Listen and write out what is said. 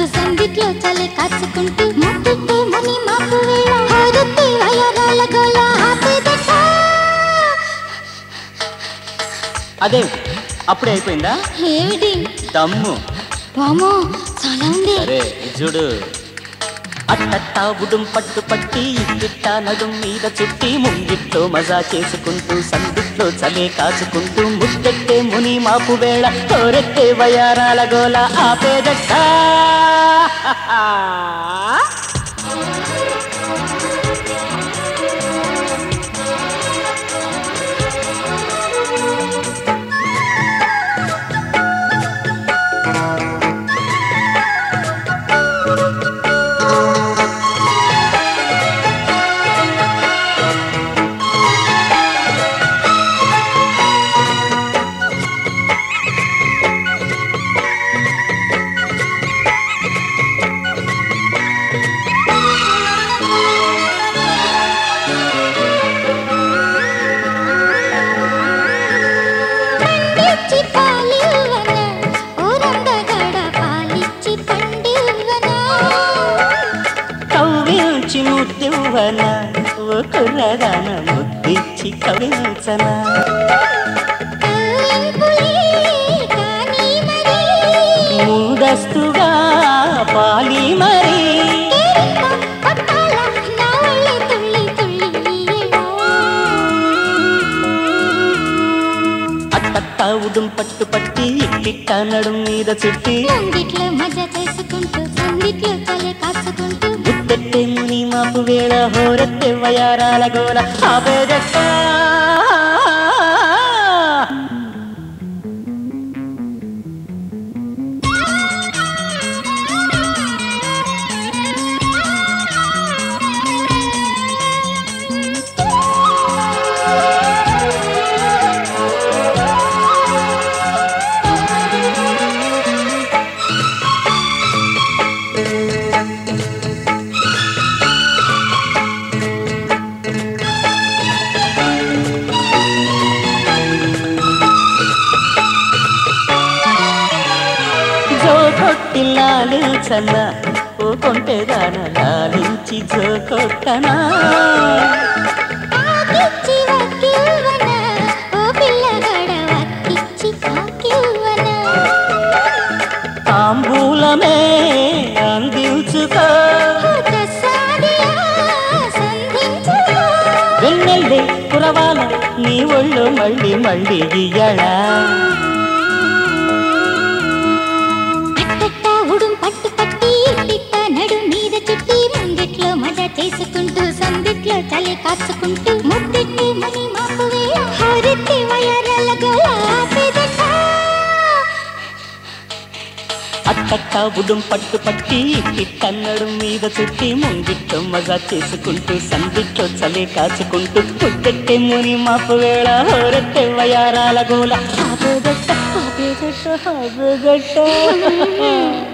సందిట్లో చలి కాచుకుంటూ ముట్టుట్టే మని మాపు వేళ హారతి వయరాల గోల ఆపేదట అదే అప్పుడే అయిపోయిందా ఏమిటి దమ్ము వామో చాలా ఉంది సరే ఇది చూడు అట్టట్టా ఉడుం పట్టు పట్టి ఇట్టిట్ట నడుం మీద చుట్టి ముంగిట్లో మజా చేసుకుంటూ సందిట్లో చలే కాచుకుంటూ ముద్దెట్టే ముని మాపు వేళ తోరెట్టే వయారాల గోల ఆపేదట్ట పండిచ్చి పాలివ్వన ఊరందగడ పాలిచ్చి పండివ్వన కవ్వించి ముద్దివ్వన ఓ కుర్రదాన ముద్దిచ్చి కవించనా కవ్వింపులే కానీ మరి ముందస్తుగా పాలి మరి కేరింత పట్టాల నా ఒళ్ళే తుళ్ళి తుళ్ళి ఈయడా. అట్టట్టా ఉడుం పట్టు పట్టి ఇట్టిట్ట నడుం మీద చుట్టి ముంగిట్లో మజా చేసుకుంటూ సందిట్లో తలే కాచుకుంటూ ముద్దెట్టే ముని మాపు వేళ హోరెత్తే వయారాల గోల ఆపేదట్ట జో కొట్టి లాలించన ఓ కొంటెదాన లాలించి జో కొట్టనా ఆకిచ్చి వక్కివ్వన ఓ పిల్లగాడ వక్కిచ్చి కాకివ్వన తాంబూలమే అందించుకో ఒకసారిగా సంధించుకో వెన్నెల్లి కురవాల నీ ఒళ్ళు మళ్ళీ మళ్ళీ ఇయ్యడా అట్టట్ట ఉడుం పట్టు పట్టి ఇట్టిట్ట నడు మీద చుట్టి ముంగిట్లో మజా చేసుకుంటూ సందిట్లో చలి కాచుకుంటూ ముద్దెట్టి మని మాకు వేళ హారెత్తి వయరాల గోల ఆపేదట అట్టట్ట ఉడుం పట్టు పట్టి కిట్టన్నడు మీద చుట్టి ముంగిట్లో మజా చేసుకుంటూ సందిట్లో చలి కాచుకుంటూ పుట్టెట్టే ముని మాపు వేళ హోరెట్టే వయారాల గోల ఆపేదట్ట ఆపేదట్ట ఆపేదట్ట